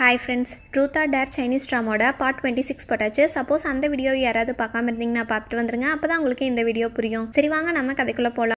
hi friends truth or dare Chinese ட்ராமோட part twenty six போட்டாச்சு suppose அந்த video யாராவது பார்க்காம இருந்தீங்கன்னா பார்த்துட்டு வந்துருங்க அப்போ தான் உங்களுக்கு இந்த வீடியோ புரியும் சரி வாங்க நம்ம கதைக்குள்ளே போகலாம்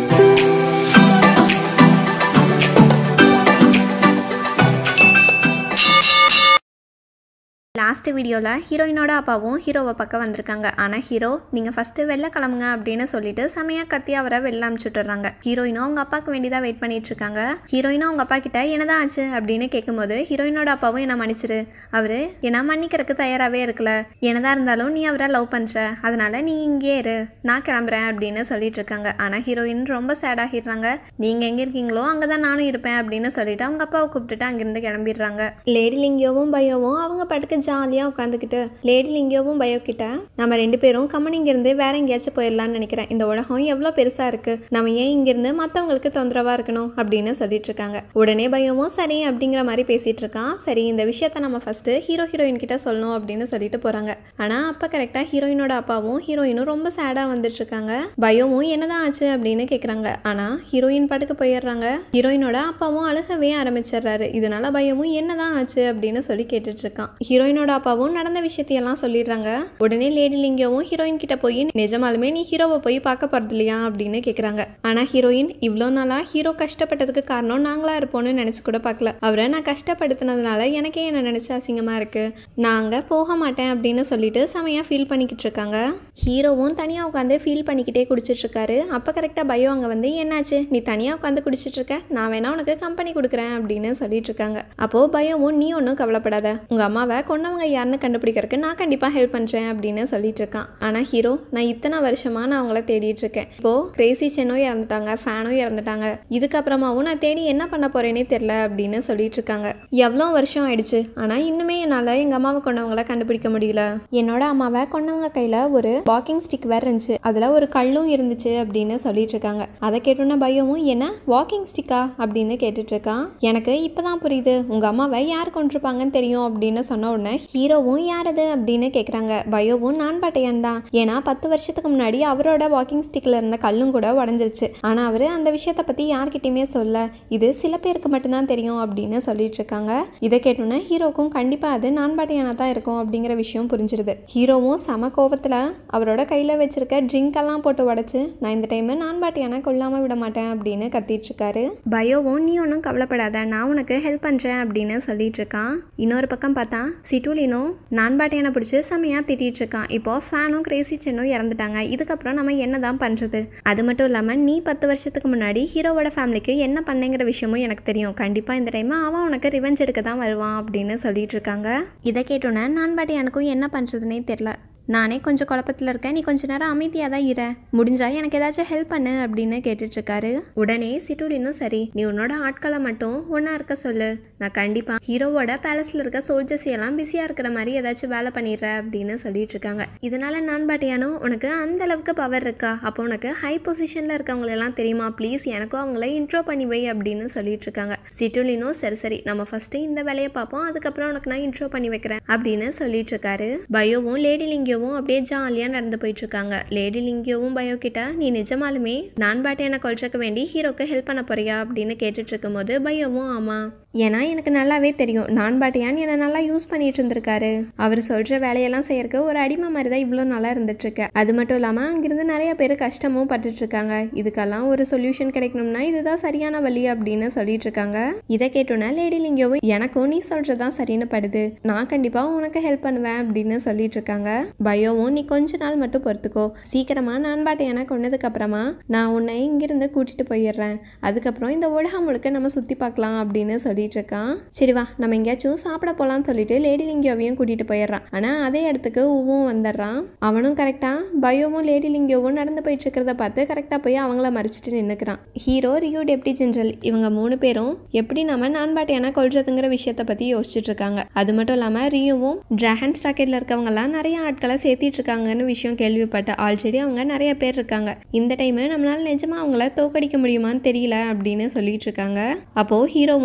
லாஸ்ட் வீடியோவில் ஹீரோயினோட அப்பாவும் ஹீரோவை பக்கம் வந்திருக்காங்க ஆனால் ஹீரோ நீங்கள் ஃபஸ்ட்டு வெளில கிளம்புங்க அப்படின்னு சொல்லிட்டு செமையாக கத்தி அவரை வெளில அனுப்பிச்சுட்டுறாங்க ஹீரோயினும் அவங்க அப்பாவுக்கு வேண்டிதான் வெயிட் பண்ணிட்டு இருக்காங்க ஹீரோயினும் அவங்க அப்பா கிட்ட என்னதான் ஆச்சு அப்படின்னு கேட்கும்போது ஹீரோயினோட அப்பாவும் என்ன மன்னிச்சிரு அவர் என்ன மன்னிக்கிறதுக்கு தயாராகவே இருக்கல என்னதான் இருந்தாலும் நீ அவரை லவ் பண்ணுற அதனால நீ இங்கே இரு நான் கிளம்புறேன் அப்படின்னு சொல்லிட்டு இருக்காங்க ஆனால் ஹீரோயின் ரொம்ப சேட் ஆகிடுறாங்க நீங்கள் எங்கே இருக்கீங்களோ அங்கே தான் நானும் இருப்பேன் அப்படின்னு சொல்லிட்டு அவங்க அப்பாவை கூப்பிட்டுட்டு அங்கேருந்து கிளம்பிடுறாங்க லேடி லிங்கியோவும் பயோவும் அவங்க பாட்டுக்கு ஜாலியாக உட்காந்துக்கிட்டு லேடி லிங்கியோவும் பயோ கிட்ட நம்ம ரெண்டு பேரும் கம்மன் இங்கேருந்து வேற எங்கேயாச்சும் போயிடலாம்னு நினைக்கிறேன் இந்த உலகம் எவ்வளோ பெருசாக இருக்கு நம்ம ஏன் இங்கேருந்து மற்றவங்களுக்கு தொந்தரவாக இருக்கணும் அப்படின்னு சொல்லிட்டு இருக்காங்க உடனே பயோவும் சரி அப்படிங்கிற மாதிரி பேசிட்டு இருக்கான் சரி இந்த விஷயத்த நம்ம ஃபர்ஸ்ட் ஹீரோ ஹீரோயின் கிட்ட சொல்லணும் அப்படின்னு சொல்லிட்டு போறாங்க ஆனால் அப்போ கரெக்டாக ஹீரோயினோட அப்பாவும் ஹீரோயினும் ரொம்ப சேடாக வந்துட்டு இருக்காங்க பயோவும் என்னதான் ஆச்சு அப்படின்னு கேட்குறாங்க ஆனால் ஹீரோயின் பாட்டுக்கு போயிடுறாங்க ஹீரோயினோட அப்பாவும் அழுகவே ஆரம்பிச்சிடுறாரு இதனால பயமும் என்னதான் ஆச்சு அப்படின்னு சொல்லி கேட்டுட்டு இருக்கான் ஹீரோயினோட அப்பாவும் நடந்த விஷயத்தையெல்லாம் சொல்லிடுறாங்க உடனே லேடி லிங்கியாவும் ஹீரோயின் கிட்ட போய் நிஜமாலுமே நீ ஹீரோவை போய் பார்க்க போறது இல்லையா அப்படின்னு கேட்குறாங்க ஆனால் ஹீரோயின் இவ்வளோ நாளா ஹீரோ கஷ்டப்பட்டதுக்கு காரணம் நாங்களா இருப்போம்னு நினச்சி கூட பார்க்கல அவரை நான் கஷ்டப்படுத்தினதுனால எனக்கே என்ன நினச்ச அசிங்கமாக இருக்கு நான் அங்கே போக மாட்டேன் அப்படின்னு சொல்லிட்டு செமையாக ஃபீல் பண்ணிக்கிட்டு இருக்காங்க ஹீரோவும் தனியாக உட்காந்து ஃபீல் பண்ணிக்கிட்டே குடிச்சிட்டு இருக்காரு அப்போ கரெக்டாக பயோ அங்கே வந்து என்னாச்சு நீ தனியாக உட்காந்து குடிச்சிட்டு இருக்க நான் வேணா உனக்கு கம்பெனி கொடுக்குறேன் அப்படின்னு சொல்லிட்டு இருக்காங்க அப்போது பயோவும் நீ ஒன்றும் கவலைப்படாத உங்கள் அம்மாவை கொண்டவங்க யாருன்னு கண்டுபிடிக்கிறதுக்கு நான் கண்டிப்பாக ஹெல்ப் பண்ணுறேன் அப்படின்னு சொல்லிட்டு இருக்கான் ஆனால் ஹீரோ நான் இத்தனை வருஷமாக நான் அவங்கள தேடிட்டு இருக்கேன் இப்போது கிரேசி சென்னும் இறந்துட்டாங்க ஃபேனும் இறந்துட்டாங்க இதுக்கப்புறமாவும் நான் தேடி என்ன பண்ண போறேனே தெரில அப்படின்னு சொல்லிட்டு இருக்காங்க எவ்வளோ வருஷம் ஆயிடுச்சு ஆனால் இன்னுமே என்னால் எங்கள் அம்மாவை கொண்டவங்கள கண்டுபிடிக்க முடியல என்னோட அம்மாவை கொண்டவங்க கையில் ஒரு வாக்கிங் ஸ்டிக் வேற இருந்துச்சு அதில் ஒரு கல்லும் இருந்துச்சு அப்படின்னு சொல்லிட்டு இருக்காங்க அதை கேட்டோன்னே பயமும் என்ன வாக்கிங் ஸ்டிக்கா அப்படின்னு கேட்டுட்டு இருக்கான் எனக்கு இப்பதான் புரியுது உங்க அம்மாவை யார் கொண்டிருப்பாங்கன்னு தெரியும் அப்படின்னு சொன்ன உடனே ஹீரோவும் யார் அது அப்படின்னு கேட்குறாங்க பயோவும் நான் பாட்டையன் தான் ஏன்னா பத்து வருஷத்துக்கு முன்னாடி அவரோட வாக்கிங் ஸ்டிக்ல இருந்த கல்லும் கூட உடஞ்சிருச்சு ஆனா அவரு அந்த விஷயத்த பத்தி யார்கிட்டயுமே சொல்ல இது சில பேருக்கு மட்டும்தான் தெரியும் அப்படின்னு சொல்லிட்டு இருக்காங்க இதை கேட்டோன்னே ஹீரோக்கும் கண்டிப்பா அது நான் பாட்டையானா தான் இருக்கும் அப்படிங்கிற விஷயம் புரிஞ்சிருது ஹீரோவும் சம கோபத்துல அவரோட கையில வச்சிருக்க ட்ரிங்க் எல்லாம் போட்டு உடைச்சு நான் இந்த டைம் நான் பாட்டியான கொல்லாம விட மாட்டேன் அப்படின்னு கத்திட்டு இருக்காரு பயோவும் நீ ஒன்றும் கவலைப்படாத நான் உனக்கு ஹெல்ப் பண்றேன் அப்படின்னு சொல்லிட்டு இருக்கான் இன்னொரு பக்கம் பார்த்தா சிட்டுலினும் நான் பாட்டியான பிடிச்சி செமையா திட்டிட்டு இருக்கான் இப்போ ஃபேனும் கிரேசி சென்னும் இறந்துட்டாங்க இதுக்கப்புறம் நம்ம என்ன தான் பண்றது அது மட்டும் இல்லாம நீ பத்து வருஷத்துக்கு முன்னாடி ஹீரோவோட ஃபேமிலிக்கு என்ன பண்ணேங்கிற விஷயமும் எனக்கு தெரியும் கண்டிப்பா இந்த டைம் அவன் உனக்கு ரிவெஞ்ச் எடுக்க தான் வருவான் அப்படின்னு சொல்லிட்டு இருக்காங்க இதை கேட்டோன்னே நான் பாட்டியானுக்கும் என்ன பண்றதுனே தெரியல நானே கொஞ்சம் குழப்பத்தில் இருக்கேன் நீ கொஞ்ச நேரம் அமைதியாக தான் இரு முடிஞ்சா எனக்கு ஏதாச்சும் ஹெல்ப் பண்ணு அப்படின்னு கேட்டுட்டு இருக்காரு உடனே சிட்டூலினும் சரி நீ உன்னோட ஆட்களை மட்டும் ஒன்றா இருக்க சொல்லு நான் கண்டிப்பாக ஹீரோவோட பேலஸில் இருக்க சோல்ஜர்ஸ் எல்லாம் பிஸியாக இருக்கிற மாதிரி ஏதாச்சும் வேலை பண்ணிடுறேன் அப்படின்னு சொல்லிட்டு இருக்காங்க இதனால நான் பாட்டியானும் உனக்கு அந்த அளவுக்கு பவர் இருக்கா அப்போ உனக்கு ஹை பொசிஷனில் இருக்கவங்களெல்லாம் தெரியுமா ப்ளீஸ் எனக்கும் அவங்கள இன்ட்ரோ பண்ணி வை அப்படின்னு சொல்லிட்டு இருக்காங்க சிட்டுலினும் சரி சரி நம்ம ஃபர்ஸ்ட் இந்த வேலையை பார்ப்போம் அதுக்கப்புறம் உனக்கு நான் இன்ட்ரோ பண்ணி வைக்கிறேன் அப்படின்னு சொல்லிட்டு இருக்காரு பயோவும் லேடி லிங்கியோவும் அப்படியே ஜாலியாக நடந்து போயிட்டு இருக்காங்க லேடி லிங்கியோவும் பயோ கிட்ட நீ நிஜமாலுமே நான் பாட்டை என்ன கொல்றதுக்கு வேண்டி ஹீரோக்கு ஹெல்ப் பண்ண போறியா அப்படின்னு கேட்டுட்டு இருக்கும்போது பயோவும் ஆமா ஏன்னா எனக்கு நல்லாவே தெரியும் நான் பாட்டியான் என்னை நல்லா யூஸ் பண்ணிட்டு இருந்திருக்காரு அவர் சொல்ற வேலையெல்லாம் செய்யறதுக்கு ஒரு அடிமை மாதிரி தான் இவ்வளோ நல்லா இருந்துட்டு இருக்கு அது மட்டும் இல்லாமல் அங்கிருந்து நிறைய பேர் கஷ்டமும் பட்டுட்டு இருக்காங்க இதுக்கெல்லாம் ஒரு சொல்யூஷன் கிடைக்கணும்னா இதுதான் சரியான வழி அப்படின்னு சொல்லிட்டு இருக்காங்க இதை கேட்டோன்னா லேடி லிங்கியோவும் எனக்கும் நீ சொல்றதுதான் சரின்னு படுது நான் கண்டிப்பா உனக்கு ஹெல்ப் பண்ணுவேன் அப்படின்னு சொல்லிட்டு இருக்காங்க பயோவும் நீ கொஞ்ச நாள் மட்டும் பொறுத்துக்கோ சீக்கிரமா நான் பாட்டையான கொண்டதுக்கு அப்புறமா நான் உன்னை இங்கிருந்து கூட்டிட்டு போயிடுறேன் அதுக்கப்புறம் இந்த உலகம் முழுக்க நம்ம சுத்தி பார்க்கலாம் அப்படின்னு சொல்லிட்டு இருக்கான் சரி வா நம்ம எங்கேயாச்சும் சாப்பிட போலாம்னு சொல்லிட்டு லேடி லிங்கியோவையும் கூட்டிட்டு போயிடுறான் ஆனா அதே இடத்துக்கு உவும் வந்துடுறான் அவனும் கரெக்டா பயோவும் லேடி லிங்கியோவும் நடந்து போயிட்டு இருக்கிறத பார்த்து கரெக்டா போய் அவங்கள மறிச்சிட்டு நின்னுக்கிறான் ஹீரோ ரியோ டெப்டி ஜெனரல் இவங்க மூணு பேரும் எப்படி நம்ம நான் பாட்டியான கொள்றதுங்கிற விஷயத்த பத்தி யோசிச்சுட்டு இருக்காங்க அது மட்டும் இல்லாம ரியோவும் டிராகன் ஸ்டாக்கெட்ல இருக்கவங்கலாம் நிறைய ஆட்களை சேர்த்திட்டு இருக்காங்கன்னு விஷயம் கேள்விப்பட்டேன் ஆல்ரெடி அவங்க நிறைய பேர் இருக்காங்க இந்த டைம் நம்மளால நிஜமா அவங்கள தோக்கடிக்க முடியுமான்னு தெரியல அப்படின்னு சொல்லிட்டு இருக்காங்க அப்போ ஹீரோவும்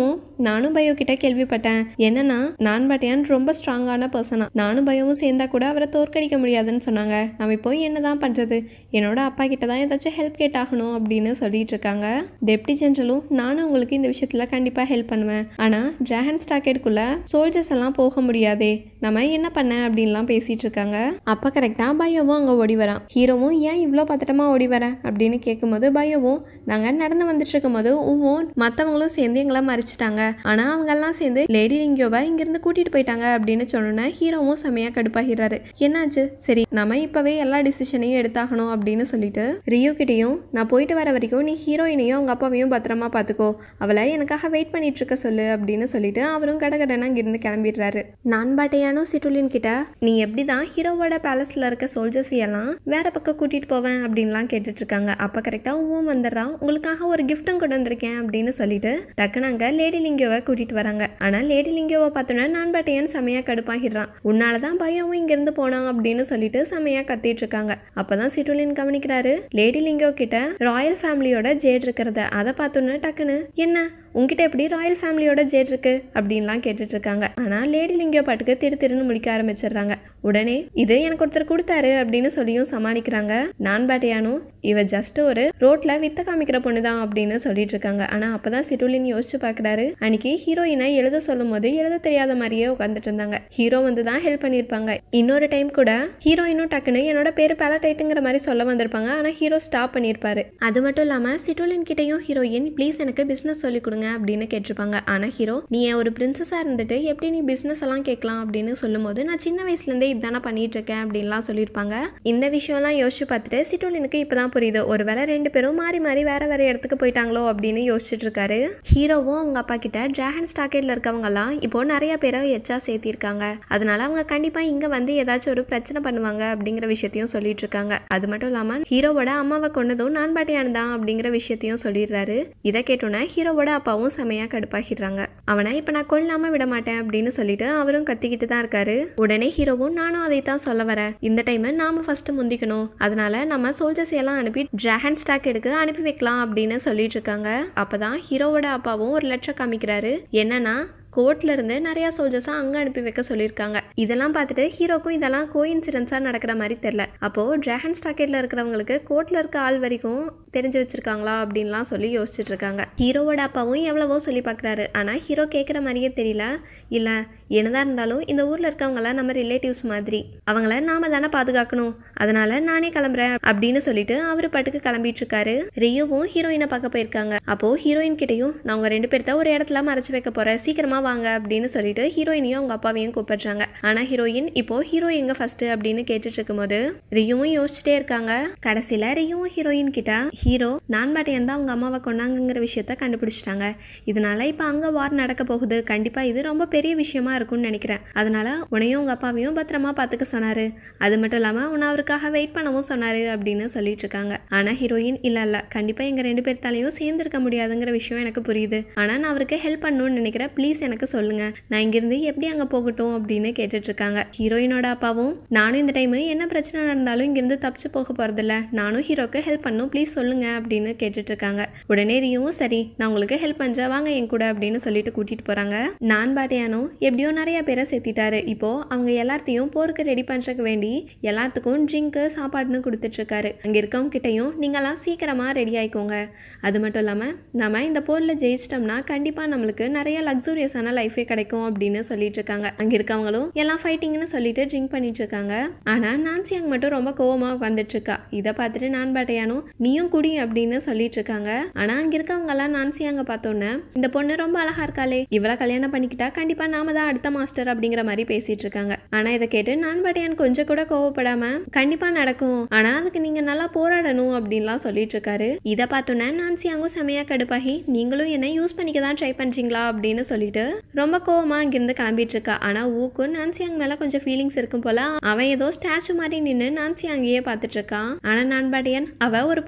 நானும் பயோ கிட்ட கேள்விப்பட்டேன் என்னன்னா நான் பாட்டியான் ரொம்ப ஸ்ட்ராங்கான பர்சனா நானும் பயோவும் சேர்ந்தா கூட அவரை தோற்கடிக்க முடியாதுன்னு சொன்னாங்க நம்ம இப்போ என்னதான் பண்றது என்னோட அப்பா கிட்ட தான் ஏதாச்சும் ஹெல்ப் கேட்டாகணும் அப்படின்னு சொல்லிட்டு இருக்காங்க டெப்டி ஜெனரலும் நானும் உங்களுக்கு இந்த விஷயத்துல கண்டிப்பா ஹெல்ப் பண்ணுவேன் ஆனா டிராகன் ஸ்டாக்கெட்டுக்குள்ள சோல்ஜர்ஸ் எல்லாம் போக முடியாதே நம்ம என்ன பண்ண அப்படின்லாம் பேசிட்டு இருக்காங்க அப்ப கரெக்டா பயோவும் அங்க ஓடி வரான் ஹீரோவும் ஏன் இவ்வளோ பத்திரமா ஓடி வர அப்படின்னு கேட்கும்போது பயோவும் நாங்க நடந்து வந்துட்டு இருக்கும்போது உவும் மற்றவங்களும் சேர்ந்து எங்களை மறிச்சிட்டாங்க ஆனா அவங்க எல்லாம் சேர்ந்து லேடி லிங்கியோவை இங்கிருந்து கூட்டிட்டு போயிட்டாங்க அப்படின்னு சொன்னோன்னே ஹீரோவும் செமையா கடுப்பாகிறாரு என்னாச்சு சரி நம்ம இப்பவே எல்லா டிசிஷனையும் எடுத்தாகணும் அப்படின்னு சொல்லிட்டு ரியோ கிட்டேயும் நான் போயிட்டு வர வரைக்கும் நீ ஹீரோயினையும் அவங்க அப்பாவையும் பத்திரமா பார்த்துக்கோ அவளை எனக்காக வெயிட் பண்ணிட்டு இருக்க சொல்லு அப்படின்னு சொல்லிட்டு அவரும் கடகடனா அங்கிருந்து கிளம்பிடுறாரு நான் பாட்டையானோ சிட்டுலின் கிட்ட நீ எப்படி தான் ஹீரோவோட பேலஸ்ல இருக்க சோல்ஜர்ஸ் எல்லாம் வேற பக்கம் கூட்டிட்டு போவேன் அப்படின்லாம் கேட்டுட்டு இருக்காங்க அப்ப கரெக்டா ஊவும் வந்துடுறான் உங்களுக்காக ஒரு கிஃப்ட்டும் கொண்டு வந்திருக்கேன் அப்படின்னு சொல்லிட்டு டக்குனு அங்க லேடி லிங்கியோவை கூட்டிட்டு வராங்க ஆனா லேடி லிங்கியோவை பார்த்தோன்னா நான் பாட்டையான் செமையா கடுப்பாகிடுறான் உன்னாலதான் பயமும் இங்கிருந்து போனான் அப்படின்னு சொல்லிட்டு செமையா கத்திட்டு இருக்காங்க அப்பதான் சிட்டுலின் கவனிக்கிறாரு லேடி லிங்கோ கிட்ட ராயல் ஃபேமிலியோட ஜேட் இருக்கிறத அதை பார்த்தோன்னே டக்குன்னு என்ன உங்ககிட்ட எப்படி ராயல் ஃபேமிலியோட ஜேட் இருக்கு அப்படின்லாம் கேட்டுட்டு இருக்காங்க ஆனா லேடி லிங்கோ பாட்டுக்கு திரு திருன்னு முடிக்க ஆரம்பிச்சிடுறாங்க உடனே இது எனக்கு ஒருத்தர் கொடுத்தாரு அப்படின்னு சொல்லியும் சமாளிக்கிறாங்க நான் பாட்டியானும் இவ ஜஸ்ட் ஒரு ரோட்ல வித்த காமிக்கிற பொண்ணு தான் அப்படின்னு சொல்லிட்டு இருக்காங்க ஆனா அப்பதான் சிட்டுலின் யோசிச்சு பாக்குறாரு அன்னைக்கு ஹீரோயினை எழுத சொல்லும் போது எழுத தெரியாத மாதிரியே உட்காந்துட்டு இருந்தாங்க ஹீரோ வந்து தான் ஹெல்ப் பண்ணியிருப்பாங்க இன்னொரு டைம் கூட ஹீரோயினும் டக்குன்னு என்னோட பேரு பேலடைட்டுங்கிற மாதிரி சொல்ல வந்திருப்பாங்க ஆனா ஹீரோ ஸ்டாப் பண்ணியிருப்பாரு அது மட்டும் இல்லாம சிட்டுலின் கிட்டயும் ஹீரோயின் ப்ளீஸ் எனக்கு பிசினஸ் சொல்லி கொடுங்க அப்படின்னு கேட்டிருப்பாங்க ஆனா ஹீரோ நீ ஒரு பிரின்சஸா இருந்துட்டு எப்படி நீ பிசினஸ் எல்லாம் கேட்கலாம் அப்படின்னு சொல்லும்போது நான் சின்ன வயசுல இருந்தே இதானே பண்ணிட்டு இருக்கேன் அப்படின்லாம் சொல்லியிருப்பாங்க இந்த விஷயம்லாம் யோசிச்சு பார்த்துட்டு சிட்டுலினுக்கு இப்பதான் புரியுது ஒருவேளை ரெண்டு பேரும் மாறி மாறி வேற வேற இடத்துக்கு போயிட்டாங்களோ அப்படின்னு யோசிச்சுட்டு இருக்காரு ஹீரோவும் அவங்க அப்பா கிட்ட டிராகன் ஸ்டாக்கெட்ல இருக்கவங்க எல்லாம் இப்போ நிறைய பேரை எச்சா சேர்த்திருக்காங்க அதனால அவங்க கண்டிப்பா இங்க வந்து ஏதாச்சும் ஒரு பிரச்சனை பண்ணுவாங்க அப்படிங்கிற விஷயத்தையும் சொல்லிட்டு இருக்காங்க அது மட்டும் இல்லாம ஹீரோவோட அம்மாவை கொண்டதும் நான் பாட்டியானதான் அப்படிங்கிற விஷயத்தையும் சொல்லிடுறாரு இதை கேட்டோன்னே ஹீரோவோட அப்பாவும் செமையா கடுப்பாகிடுறாங்க அவனை இப்ப நான் கொல்லாம விட மாட்டேன் அப்படின்னு சொல்லிட்டு அவரும் கத்திக்கிட்டு தான் இருக்காரு உடனே ஹீரோவும் நானும் அதை தான் சொல்ல வரேன் இந்த டைம் நாம ஃபர்ஸ்ட் முந்திக்கணும் அதனால நம்ம சோல்ஜர்ஸ் எல்லாம் அனுப்பி டிராகன் ஸ்டாக் எடுக்க அனுப்பி வைக்கலாம் அப்படின்னு சொல்லிட்டு இருக்காங்க அப்பதான் ஹீரோவோட அப்பாவும் ஒரு லட்சம் காமிக்கிறாரு என்னன்னா கோர்ட்ல இருந்து நிறைய சோல்ஜர்ஸா அங்க அனுப்பி வைக்க சொல்லியிருக்காங்க இதெல்லாம் பார்த்துட்டு ஹீரோக்கும் இதெல்லாம் கோயின்சிடன்ஸா நடக்கிற மாதிரி தெரியல அப்போ டிராகன் ஸ்டாக்கெட்ல இருக்கிறவங்களுக்கு கோர்ட்ல இருக்க ஆள் வரைக்கும் தெரிஞ்சு வச்சிருக்காங்களா அப்படின்லாம் சொல்லி யோசிச்சுட்டு இருக்காங்க ஹீரோவோட அப்பாவும் எவ்வளவோ சொல்லி பார்க்குறாரு ஆனா ஹீரோ கேட்குற மாதிரியே தெரியல இல்ல என்னதான் இருந்தாலும் இந்த ஊர்ல இருக்கவங்களாம் நம்ம ரிலேட்டிவ்ஸ் மாதிரி அவங்கள நாம தானே பாதுகாக்கணும் அதனால நானே கிளம்புறேன் அப்படின்னு சொல்லிட்டு அவரு பாட்டுக்கு கிளம்பிட்டு இருக்காரு ரியோவும் ஹீரோயினை பார்க்க போயிருக்காங்க அப்போ ஹீரோயின் கிட்டயும் நான் உங்க ரெண்டு பேர்த்த ஒரு இடத்துல மறைச்சு வைக்க போறேன் சீக்கிரமா வாங்க அப்படின்னு சொல்லிட்டு ஹீரோயினையும் அவங்க அப்பாவையும் கூப்பிடுறாங்க ஆனா ஹீரோயின் இப்போ ஹீரோ எங்க ஃபர்ஸ்ட் அப்படின்னு கேட்டுட்டு இருக்கும்போது ரியுவும் யோசிச்சுட்டே இருக்காங்க கடைசியில ரியுவும் ஹீரோயின் கிட்ட ஹீரோ நான் பாட்டையன் தான் அவங்க அம்மாவை கொண்டாங்கிற விஷயத்த கண்டுபிடிச்சிட்டாங்க இதனால இப்போ அங்க வார் நடக்க போகுது கண்டிப்பா இது ரொம்ப பெரிய விஷயமா இருக்கும்னு நினைக்கிறேன் அதனால உன்னையும் உங்க அப்பாவையும் பத்திரமா பார்த்துக்க சொன்னாரு அது மட்டும் இல்லாம உன்னை அவருக்காக வெயிட் பண்ணவும் சொன்னாரு அப்படின்னு சொல்லிட்டு இருக்காங்க ஆனா ஹீரோயின் இல்ல இல்ல கண்டிப்பா எங்க ரெண்டு பேர்த்தாலையும் சேர்ந்து இருக்க முடியாதுங்கிற விஷயம் எனக்கு புரியுது ஆனா நான் அவருக்கு ஹெல்ப் பண்ணணும்னு நினைக்கிறேன் ப்ளீஸ் எனக்கு சொல்லுங்க நான் இங்கிருந்து எப்படி அங்க போகட்டும் அப்படின்னு கேட்டுட்டு இருக்காங்க ஹீரோயினோட அப்பாவும் நானும் இந்த டைம் என்ன பிரச்சனை நடந்தாலும் இங்கிருந்து தப்பிச்சு போக போறதில்ல நானும் ஹீரோக்கு ஹெல்ப் பண்ணும் ப்ளீஸ் சொல்லுங்க அப்படின்னு கேட்டுட்டு இருக்காங்க உடனே ரியும் சரி நான் உங்களுக்கு ஹெல்ப் பண்ணா வாங்க என் கூட அப்படின்னு சொல்லிட்டு கூட்டிட்டு போறாங்க நான் பாட்டியானோ எப்படியோ நிறைய பேரை சேர்த்திட்டாரு இப்போ அவங்க எல்லாத்தையும் போருக்கு ரெடி பண்றதுக்கு வேண்டி எல்லாத்துக்கும் ட்ரிங்க்கு சாப்பாடுன்னு கொடுத்துட்டு இருக்காரு அங்க இருக்கவங்க கிட்டயும் நீங்கெல்லாம் சீக்கிரமா ரெடி ஆயிக்கோங்க அது மட்டும் இல்லாம நம்ம இந்த போர்ல ஜெயிச்சிட்டோம்னா கண்டிப்பா நம்மளுக்கு நிறைய லக்ஸூரியஸான லைஃபே கிடைக்கும் அப்படின்னு சொல்லிட்டு இருக்காங்க அங்க இருக்கவங்களும் எல்லாம் ஃபைட்டிங்னு சொல்லிட்டு ட்ரிங்க் பண்ணிட்டு இருக்காங்க ஆனா நான்சி அங்க மட்டும் ரொம்ப கோவமா வந்துட்டு இருக்கா இதை பார்த்துட்டு நான் பாட்டையானும் நீயும் குடி அப்படின்னு சொல்லிட்டு இருக்காங்க ஆனா அங்க இருக்கவங்க எல்லாம் நான்சி அங்க பார்த்தோன்னே இந்த பொண்ணு ரொம்ப அழகா இருக்காளே இவள கல்யாணம் பண்ணிக்கிட்டா கண்டிப்பா நாம தான் அடுத்த மாஸ்டர் அப்படிங்கிற மாதிரி பேசிட்டு இருக்காங்க ஆனா இதை கேட்டு நான் பாட்டையான் கொஞ்சம் கூட கோவப்படாம கண்டிப்பா நடக்கும் ஆனா அதுக்கு நீங்க நல்லா போராடணும் அப்படின்லாம் சொல்லிட்டு இருக்காரு இதை பார்த்தோன்னே நான்சி அங்க செமையா கடுப்பாகி நீங்களும் என்ன யூஸ் பண்ணிக்க தான் ட்ரை பண்றீங்களா அப்படின்னு சொல்லிட்டு ரொம்ப கோவமா அங்கிருந்து கிளம்பிட்டு இருக்கா ஆனா ஊக்கும் நான்சி அங்க மேல கொஞ்சம் ஃபீலிங்ஸ் இருக்கும் போல அவன் ஏதோ ஸ்டாச்சு மாதிரி நின்று நான்சி அங்கேயே பார்த்துட்டு இருக்கான் ஆனா நான் பாட்டியன் அவ ஒரு பொண்ணு அல்ல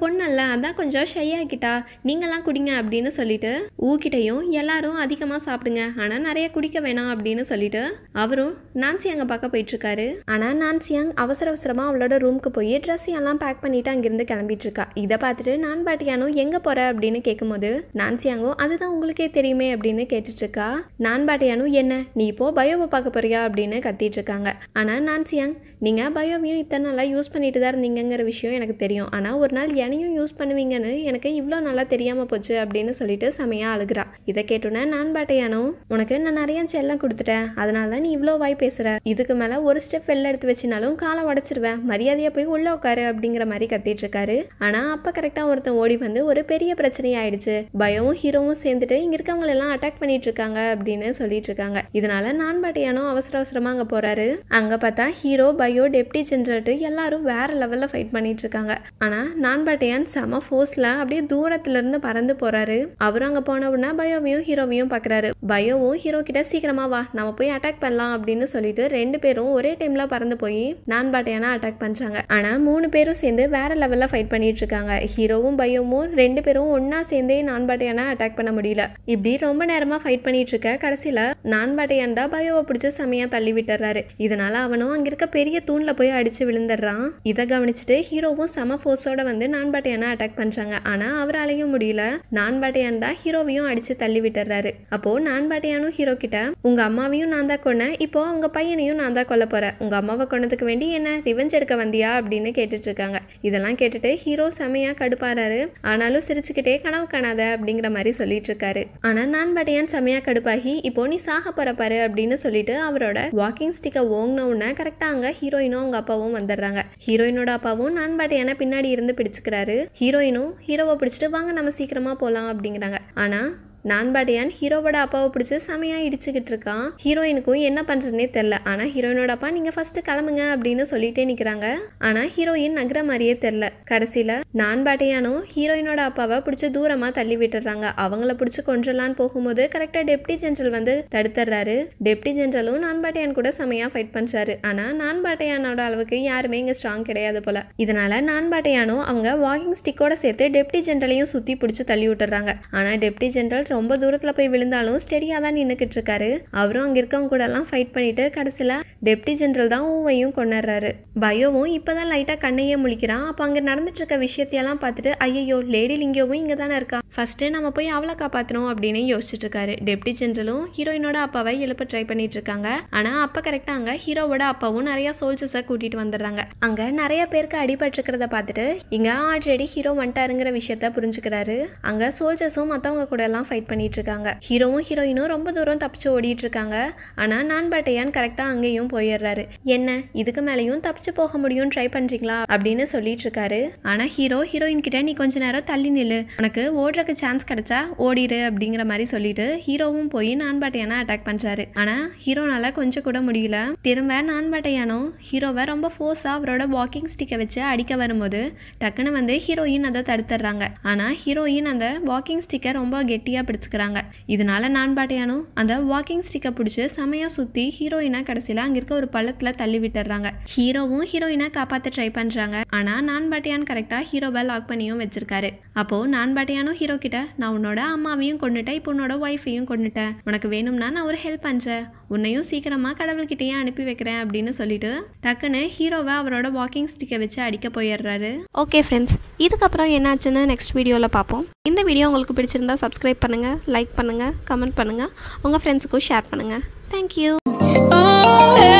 அதான் கொஞ்சம் ஷை ஆகிட்டா நீங்களாம் குடிங்க அப்படின்னு சொல்லிட்டு ஊக்கிட்டையும் எல்லாரும் அதிகமாக சாப்பிடுங்க ஆனால் நிறைய குடிக்க வேணாம் அப்படின்னு சொல்லிட்டு அவரும் நான்சி அங்கே பார்க்க போயிட்டு இருக்காரு ஆனால் நான்சியாங் அவசர அவசரமாக அவளோட ரூமுக்கு போய் ட்ரெஸ் எல்லாம் பேக் பண்ணிட்டு அங்கிருந்து கிளம்பிட்டு இருக்கா இதை பார்த்துட்டு நான் பாட்டியானும் எங்கே போற அப்படின்னு கேட்கும்போது நான்சியாங்கும் அதுதான் உங்களுக்கே தெரியுமே அப்படின்னு கேட்டுட்டு இருக்கா நான் பாட்டியானும் என்ன நீ இப்போ பயோவை பார்க்க போறியா அப்படின்னு கத்திட்டு இருக்காங்க ஆனால் நான்சியாங் நீங்கள் பயோவையும் இத்தனை நாளாக யூஸ் பண்ணிட்டு தான் இருந்தீங்கங்கிற விஷயம் எனக்கு தெரியும் ஆனால் ஒரு நாள் என்னையும் யூஸ் பண்ணுவீங்கன்னு எனக்கு இவ்வளோ நல்லா தெரியாமல் போச்சு அப்படின்னு சொல்லிட்டு செமையாக அழுகிறா இதை கேட்டோன்னே நான் பாட்டையானோ உனக்கு நான் நிறைய செல்லம் கொடுத்துட்டேன் அதனால தான் நீ இவ்வளோ வாய் பேசுகிற இதுக்கு மேலே ஒரு ஸ்டெப் வெளில எடுத்து வச்சினாலும் காலை உடச்சிருவேன் மரியாதையாக போய் உள்ளே உட்காரு அப்படிங்கிற மாதிரி கத்திட்டு இருக்காரு ஆனால் அப்போ கரெக்டாக ஒருத்தன் ஓடி வந்து ஒரு பெரிய பிரச்சனை ஆயிடுச்சு பயோவும் ஹீரோவும் சேர்ந்துட்டு இங்கே இருக்கவங்க எல்லாம் அட்டாக் பண்ணிட்டு இருக்காங்க அப்படின்னு சொல்லிட்டு இருக்காங்க இதனால நான் பாட்டையானோ அவசர அவசரமாக அங்கே போறாரு அங்கே பார்த்தா ஹீரோ பயோ டெப்டி ஜென்ரல்ட்டு எல்லாரும் வேற லெவலில் ஃபைட் பண்ணிட்டு இருக்காங்க ஆனால் நான் பாட்டையான் செம ஃபோர்ஸில் அப்படியே தூரத்துல இருந்து பறந்து போறாரு அவரும் அங்கே போன உடனே பயோவையும் ஹீரோவையும் பார்க்குறாரு பயோவும் ஹீரோ கிட்ட சீக்கிரமா வா நம்ம போய் அட்டாக் பண்ணலாம் அப்படின்னு சொல்லிட்டு ரெண்டு பேரும் ஒரே டைம்ல பறந்து போய் நான் பாட்டையானா அட்டாக் பண்றாங்க ஆனால் மூணு பேரும் சேர்ந்து வேற லெவலில் ஃபைட் பண்ணிட்டு இருக்காங்க ஹீரோவும் பயோவும் ரெண்டு பேரும் ஒண்ணா சேர்ந்தே நான் பாட்டையானா அட்டாக் பண்ண முடியல இப்படி ரொம்ப நேரமா ஃபைட் பண்ணிட்டு இருக்க கடைசியில நான் பாட்டையான் தான் பயோவை பிடிச்சி செமையா தள்ளி விட்டுறாரு இதனால அவனும் அங்க இருக்க பெரிய தூண்ல போய் அடிச்சு விழுந்துடுறான் இதை கவனிச்சுட்டு ஹீரோவும் செம ஃபோர்ஸோட வந்து நான் பாட்டையானா அட்டாக் பண்றாங்க ஆனா அவராலையும் முடியல நான் பாட்டையான் தான் ஹீரோவையும் அடிச்சு தள்ளி விட்டுறாரு அப்போ நான் பாட்டையானும் ஹீரோ கிட்ட உங்க அம்மாவையும் நான் தான் கொன்னேன் இப்போ உங்க பையனையும் நான் தான் கொல்ல போறேன் உங்க அம்மாவை கொன்னதுக்கு வேண்டி என்ன ரிவெஞ்ச் எடுக்க வந்தியா அப்படின்னு கேட்டுட்டு இருக்காங்க இதெல்லாம் கேட்டுட்டு ஹீரோ செமையா கடுப்பாறாரு ஆனாலும் சிரிச்சுக்கிட்டே கனவு காணாத அப்படிங்கிற மாதிரி சொல்லிட்டு இருக்காரு ஆனா நான் பாட்டையான் செமையா கடுப்பாகி இப்போ நீ சாக போற பாரு அப்படின்னு சொல்லிட்டு அவரோட வாக்கிங் ஸ்டிக்கை ஓங்கின உடனே கரெக்டா அங்க ஹீரோயினும் அவங்க அப்பாவும் வந்துடுறாங்க ஹீரோயினோட அப்பாவும் நான் பாட்டையான பின்னாடி இருந்து பிடிச்சுக்கிறாரு ஹீரோயினும் ஹீரோவை பிடிச்சிட்டு வாங்க நம்ம சீக்கிரமா போலாம் அப்படிங்கிறாங்க ஆனா நான் பாட்டியான் ஹீரோவோட அப்பாவை பிடிச்சி செமையா இடிச்சுக்கிட்டு இருக்கான் ஹீரோயினுக்கும் என்ன பண்றதுனே தெரில ஆனா ஹீரோயினோட அப்பா நீங்க ஃபர்ஸ்ட் கிளம்புங்க அப்படின்னு சொல்லிட்டே நிக்கிறாங்க ஆனா ஹீரோயின் நகர மாதிரியே தெரில கடைசியில நான் பாட்டியானும் ஹீரோயினோட அப்பாவை பிடிச்சி தூரமா தள்ளி விட்டுறாங்க அவங்கள பிடிச்சி கொன்றலான்னு போகும்போது கரெக்டா டெப்டி ஜெனரல் வந்து தடுத்துறாரு டெப்டி ஜெனரலும் நான் பாட்டியான் கூட செமையா ஃபைட் பண்றாரு ஆனா நான் பாட்டியானோட அளவுக்கு யாருமே இங்க ஸ்ட்ராங் கிடையாது போல இதனால நான் பாட்டியானும் அவங்க வாக்கிங் ஸ்டிக்கோட சேர்த்து டெப்டி ஜெனரலையும் சுத்தி பிடிச்சி தள்ளி விட்டுறாங்க ஆனா டெப்டி ஜெனரல் ரொம்ப தூரத்துல போய் விழுந்தாலும் ஸ்டெடியா தான் நின்னுக்கிட்டு இருக்காரு அவரும் அங்க இருக்கவங்க கூட எல்லாம் ஃபைட் பண்ணிட்டு கடைசியில டெப்டி ஜெனரல் தான் ஊவையும் கொண்டாடுறாரு பயோவும் இப்பதான் லைட்டா கண்ணையே முழிக்கிறான் அப்ப அங்க நடந்துட்டு இருக்க விஷயத்தையெல்லாம் பார்த்துட்டு ஐயோ லேடி லிங்கோவும் இங்க தானே இருக்கா ஃபர்ஸ்ட் நம்ம போய் அவளை காப்பாத்தணும் அப்படின்னு யோசிச்சுட்டு இருக்காரு டெப்டி ஜெனரலும் ஹீரோயினோட அப்பாவை எழுப்ப ட்ரை பண்ணிட்டு இருக்காங்க ஆனா அப்ப கரெக்டா அங்க ஹீரோவோட அப்பாவும் நிறைய சோல்ஜர்ஸை கூட்டிட்டு வந்துடுறாங்க அங்க நிறைய பேருக்கு அடிபட்டிருக்கிறத பார்த்துட்டு இங்க ஆல்ரெடி ஹீரோ வந்துட்டாருங்கிற விஷயத்த புரிஞ்சுக்கிறாரு அங்க சோல்ஜர்ஸும் மத்தவங்க கூட எல்லாம் ஃபைட் பண்ணிட்டு இருக்காங்க ஹீரோவும் ஹீரோயினும் ரொம்ப தூரம் தப்பிச்சு ஓடிட்டு இருக்காங்க ஆனா நான் பாட்டையான் கரெக்டா அங்கேயும் போயிடுறாரு என்ன இதுக்கு மேலேயும் தப்பிச்சு போக முடியும் ட்ரை பண்றீங்களா அப்படின்னு சொல்லிட்டு இருக்காரு ஆனா ஹீரோ ஹீரோயின் கிட்ட நீ கொஞ்ச நேரம் தள்ளி நில்லு உனக்கு ஓடுறதுக்கு சான்ஸ் கிடைச்சா ஓடிடு அப்படிங்கிற மாதிரி சொல்லிட்டு ஹீரோவும் போய் நான் பாட்டையானா அட்டாக் பண்றாரு ஆனா ஹீரோனால கொஞ்சம் கூட முடியல திரும்ப நான் பாட்டையானோ ஹீரோவை ரொம்ப ஃபோர்ஸா அவரோட வாக்கிங் ஸ்டிக்கை வச்சு அடிக்க வரும்போது டக்குன்னு வந்து ஹீரோயின் அதை தடுத்துடுறாங்க ஆனா ஹீரோயின் அந்த வாக்கிங் ஸ்டிக்கை ரொம்ப கெட்டியா பிடிச்சுக்கிறாங்க இதனால நான் பாட்டையானோ அந்த வாக்கிங் ஸ்டிக்கை பிடிச்சி செமையா சுத்தி ஹீரோயினை கடைசியில அங்க இருக்க ஒரு பள்ளத்துல தள்ளி விட்டுறாங்க ஹீரோவும் ஹீரோயினை காப்பாத்த ட்ரை பண்றாங்க ஆனா நான் பாட்டையான் கரெக்டா ஹீரோவை லாக் பண்ணியும் வச்சிருக்காரு அப்போ நான் பாட்டையானோ ஹீரோ கிட்ட நான் உன்னோட அம்மாவையும் கொண்டுட்டேன் இப்போ உன்னோட ஒய்ஃபையும் கொண்டுட்டேன் உனக்கு வேணும்னா நான் ஒரு ஹெல்ப் பண்றேன் உன்னையும் சீக்கிரமா கடவுள்கிட்டயே அனுப்பி வைக்கிறேன் அப்படின்னு சொல்லிட்டு டக்குன்னு ஹீரோவை அவரோட வாக்கிங் ஸ்டிக்கை வச்சு அடிக்க போயிடுறாரு ஓகே ஃப்ரெண்ட்ஸ் இதுக்கப்புறம் என்னாச்சுன்னு நெக்ஸ்ட் வீடியோவில் பார்ப்போம் இந்த வீடியோ உங்களுக்கு பிடிச்சிருந்தா சப்ஸ்கிரைப் பண்ணுங்கள் லைக் பண்ணுங்கள் கமெண்ட் பண்ணுங்கள் உங்கள் ஃப்ரெண்ட்ஸுக்கும் ஷேர் பண்ணுங்கள் தேங்க்யூ Oh,